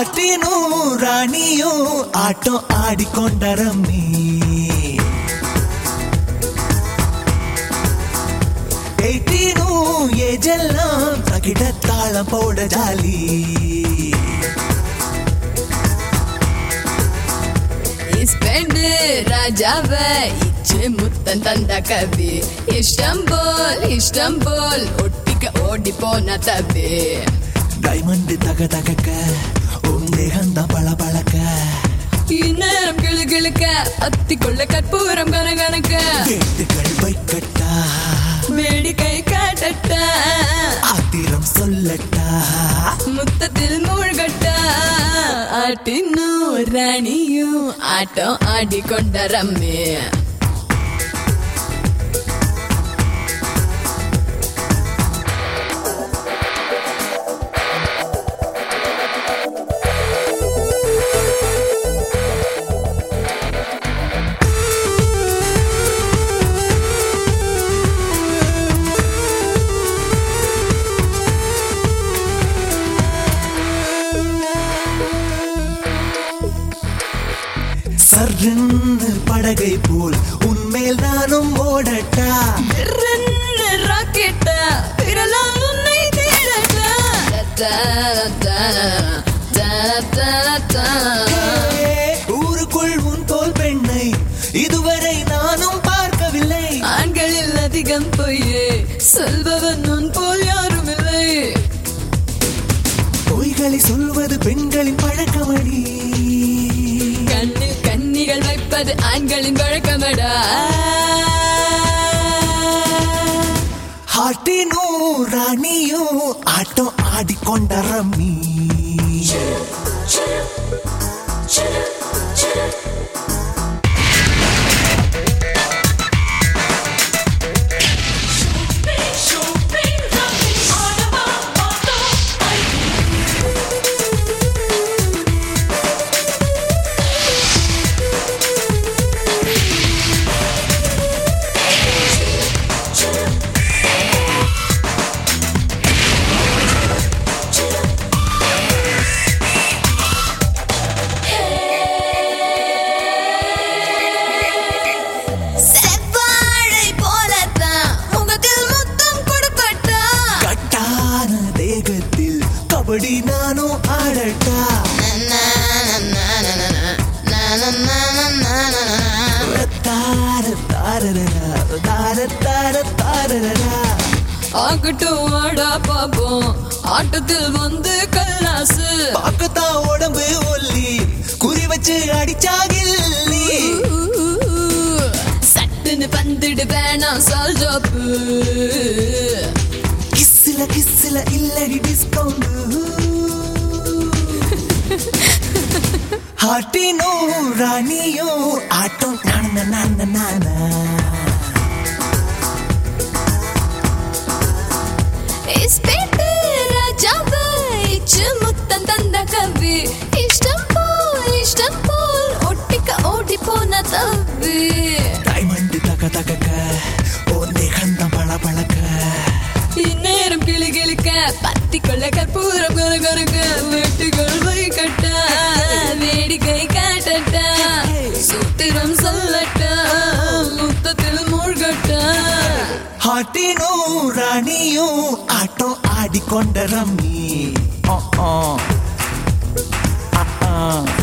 ஹாட்டினும் ராணியும் ஆட்டம் ஆடிக்கொண்ட ரம்மி எயிட்டீனும் ஏஜெல்லாம் தகிட தாளம் போட ஜாலி இஸ்பெண்டு ராஜாவ இச்சு முத்தன் தந்த கவி இஷ்டம் போல் இஷ்டம் போல் ஒட்டிக்க ஓடி போன தவி டைமண்ட் தக தகக்க உன் தேகந்தான் பள பழக்க இந்நேரம் கிளு கிளுக்க அத்திக்குள்ள கற்பூரம் கனகனக்க கேட்டுகள் வைக்கட்டா வேடிக்கை காட்டட்டா ஆத்திரம் சொல்லட்டா முத்தத்தில் மூழ்கட்டா ஆட்டினும் ராணியும் ஆட்டம் ஆடிக்கொண்ட ரம்மே சர்ன்னு படகை போல் உன்மேல் நானும் ஓடட்டா ரெண்டு ராக்கெட்டா விரலால் உன்னை தேடட்டா தா, தா, தா, தா, தா. ஏ, ஊருக்குள் உன் தோல் பெண்ணை இதுவரை நானும் பார்க்கவில்லை ஆண்களில் அதிகம் பொய்யே சொல்பவன் உன் போல் யாரும் இல்லை பொய்களை சொல்வது பெண்களின் பழக்கமடி கண்ணில் கன்னிகள் வைப்பது ஆண்களின் வழக்கமடா ஹாட்டினும் ராணியும் ஆட்டம் ஆடிக்கொண்ட ரம்மி செவ்வாழை போலத்தான் முகத்தில் முத்தம் கொடுக்கட்டா கட்டான தேகத்தில் கபடி நானும் ஆடட்டா தார தாரரா தார தார தாரரா ஆகட்டும் வாடா பாப்போம் ஆட்டத்தில் வந்து கல்லாசு பார்க்கத்தான் உடம்பு ஒல்லி குறி வச்சு அடிச்சாகில்லி சட்டுன்னு பந்துடு வேணாம் சால் ஜோப்பு கிஸ்ல கிஸ்ல இல்லடி டிஸ்கவுண்ட் ஹாட்டினும் ராணியும் ஆட்டம் நான நான நான இஸ்பேட்டு ராஜாவை இச்சு முத்தம் தந்த கவி இஷ்டம் போல் இஷ்டம் போல் ஒட்டிக்க ஓடி போன தவி டைமண்ட் தக தகக்க ஒன்னே கந்தம் பள பழக்க இந்நேரம் கிளி கிளிக்க பத்தி கொள்ள கற்பூரம் கொர கொரக்க வெட்டுகள் வைக்கட்டா வேடிக்கை காட்டட்டா சூத்திரம் சொல்லட்டா முத்தத்தில் மூழ்கட்டா ஹாட்டினும் ராணியும் ஆட்டம் ஆடிக்கொண்ட ரம்மி ஆ, ஆ. ஆ, ஆ.